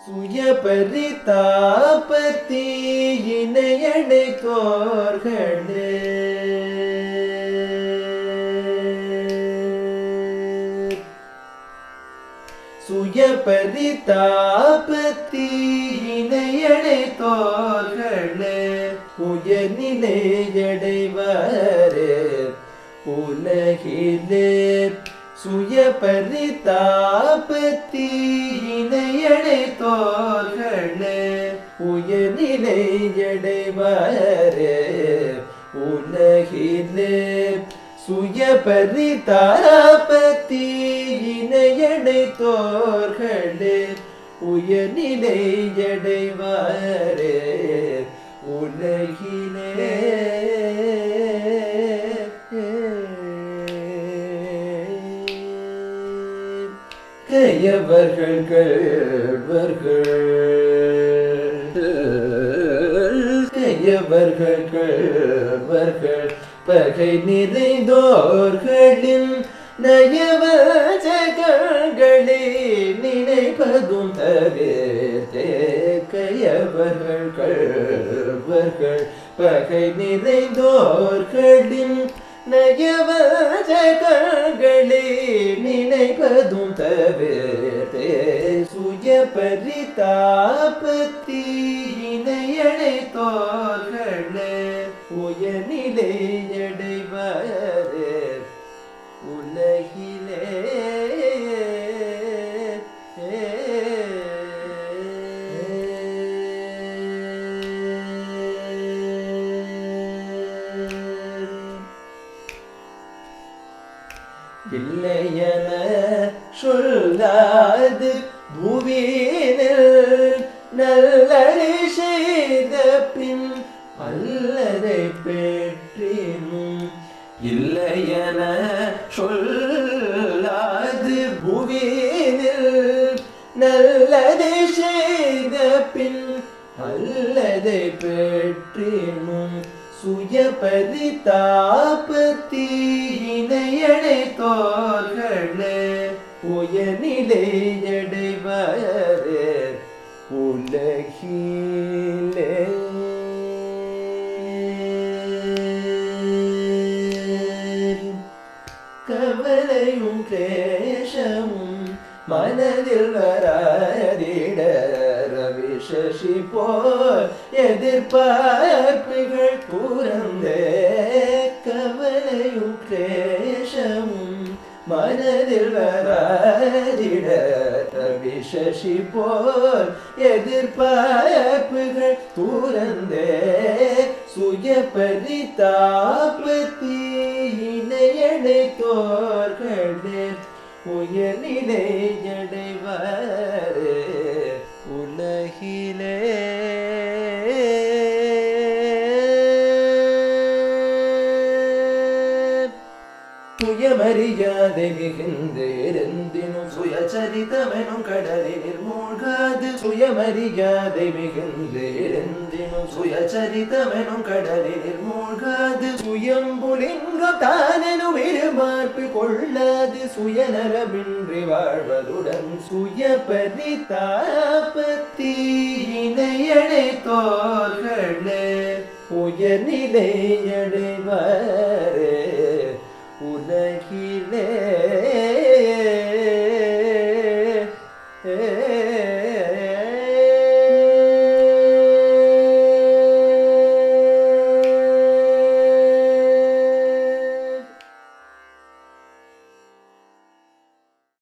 சுய பரிதாபத்தி இணையடை தோர்களே சுய பரிதாபத்தி இணையடை தோர்களே உயர்நிலையடைவரே உலகிலே சுய பரிதாபத்தி இணையடை தோர்களே உயர்நிலையடைவரே உலகிலே சுய பரிதாபத்தி இணையடை தோர்களே உயர்நிலையடைவரே உலகிலே கையவர்கள் கள்வர்கள் கையவர்கள் கள்வர்கள் பகை நிறைந்தோர்களின் நயவஜகளே நினைப்பதும் தவிர்த்தே கையவர்கள் கள்வர்கள் பகை நிறைந்தோர்களின் நயவஜகளே நினைப்பதும் தவிர்த்தே சுய பரிதாபத்தி இணையடை தோர்களே உயர்நிலையடைவரே உலகிலே இல்லையன சொல்லாது புவியினில் நல்லடை செய்த பின் அல்லதை பெற்றினும் இல்லையன சொல்லாது புவியினில் நல்லதை செய்த பின் அல்லதை பெற்றினும் சுய பரிதாபத்தி இணையடை தோர்களே உயர்நிலையடைவரே உலகிலே கவலையும் கிளேசமும் மனதில் வராதிட ரவி சசி போல் எதிர்பார்ப்புகள் கூறந்தே கவலையும் கிளேசமும் மனதில் வராதிட ரவி சசி போல் எதிர்பார்ப்புகள் கூறந்தே சுய பரிதாபத்தி இணையடை தோர்களே உயர்நிலையடைவாரே உலகிலே சுயமரியாதை மிகுந்து இருந்தினும் சுயச்சரிதமெனும் கடலில் மூழ்காது சுயமரியாதை மிகுந்து இருந்தினும் சுயச்சரிதமெனும் கடலில் மூழ்காது சுயம்புலிங்கம் தானெனும் இருமார்ப்பு கொள்ளாது சுயநலமின்றி வாழ்வதுடன் சுய பரிதாபத்தி இணையடை தோர்களே உயர்நிலையடைவாரே உலகிலே